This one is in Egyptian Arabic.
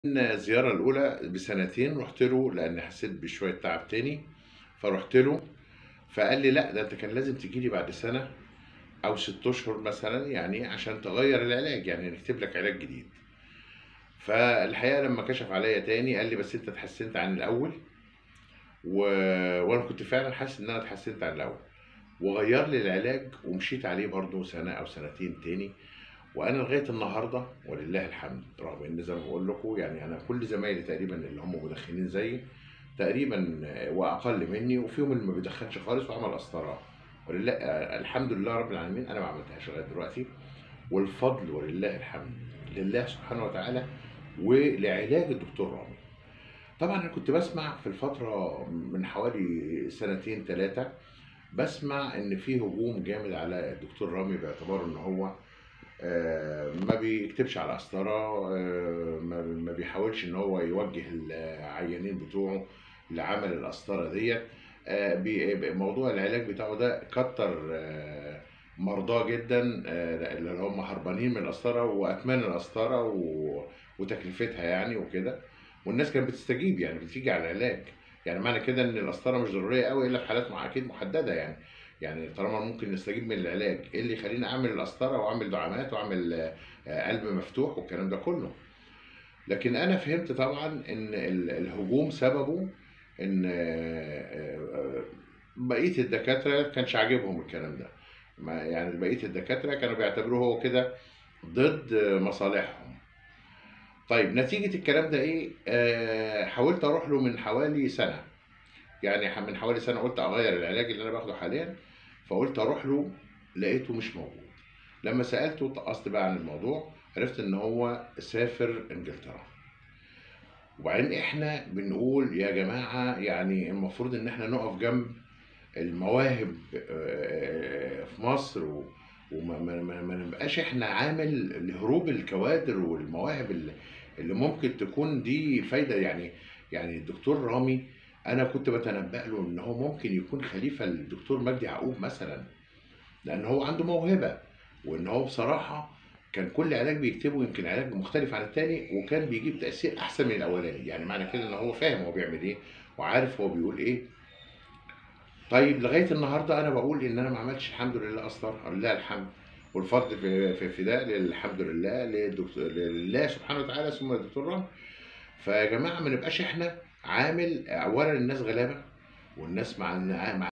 الزيارة الأولى بسنتين رُحت له لإني حسيت بشوية تعب تاني، فرُحت له فقال لي: "لأ، ده أنت كان لازم تيجي لي بعد سنة أو 6 أشهر مثلًا يعني عشان تغيّر العلاج، يعني نكتب لك علاج جديد." فالحقيقة لمّا كشف عليّا تاني قال لي: "بس أنت اتحسنت عن الأول." و وأنا كنت فعلًا حاسس إن أنا اتحسنت عن الأول، وغيّر لي العلاج ومشيت عليه برضه سنة أو سنتين تاني، وأنا لغاية النهارده ولله الحمد، رغم إن زي ما باقول لكم يعني أنا كل زمايلي تقريبًا اللي هم مدخنين زيي تقريبًا وأقل مني وفيهم اللي ما بيدخنش خالص وعمل قسطرة، ولله الحمد لله رب العالمين أنا ما عملتهاش لغاية دلوقتي، والفضل ولله الحمد لله سبحانه وتعالى ولعلاج الدكتور رامي. طبعًا أنا كنت باسمع في الفترة من حوالي سنتين 3 باسمع إن في هجوم جامد على الدكتور رامي باعتبار إن هو آآ ما بيكتبش على قسطرة، آآ ما ما بيحاولش إن هو يوجه العيانين بتوعه لعمل القسطرة ديّة، آآ بي ب موضوع العلاج بتاعه ده كتّر مرضاه جدًا آآ اللي هم هربانين من القسطرة وأتمان القسطرة و وتكلفتها يعني وكده، والناس كانت بتستجيب يعني بتيجي على العلاج، يعني معنى كده إن القسطرة مش ضرورية أوي إلا في حالات مع أكيد محددة يعني، يعني طالما ممكن نستجيب من العلاج، إيه اللي يخلّيني أعمل القسطرة وأعمل دعامات وأعمل آآ قلب مفتوح والكلام ده كله. لكن أنا فهمت طبعًا إن ال الهجوم سببه إن آآ بقية الدكاترة ما كانش عاجبهم الكلام ده، ما يعني بقية الدكاترة كانوا بيعتبروه هو كده ضد مصالحهم. طيب نتيجة الكلام ده إيه، آآ حاولت أروح له من حوالي سنة، يعني ح من حوالي سنة قُلت أغيّر العلاج اللي أنا باخده حاليًا، فقُلت أروح له لقيته مش موجود، لمّا سألته اتقصت بقى عن الموضوع، عرفت إن هو سافر إنجلترا. وبعدين إحنا بنقول يا جماعة يعني المفروض إن إحنا نقف جنب المواهب آآ في مصر و وما ما ما ما نبقاش إحنا عامل لهروب الكوادر والمواهب ال اللي ممكن تكون دي فايدة يعني يعني الدكتور رامي أنا كنت باتنبأ له إن هو ممكن يكون خليفة للدكتور مجدي يعقوب مثلًا، لأن هو عنده موهبة، وإن هو بصراحة كان كل علاج بيكتبه يمكن علاج مختلف عن التاني وكان بيجيب تأثير أحسن من الأولاني، يعني معنى كده إن هو فاهم هو بيعمل إيه وعارف هو بيقول إيه. طيب لغاية النهارده أنا باقول إن أنا ما عملتش الحمد لله قسطرة، ولله الحمد، والفضل في في في ده الحمد لله للدكت لله سبحانه وتعالى ثم للدكتور رامي. فيا جماعة ما نبقاش إحنا عامل أولًا الناس غلابة والناس مع مع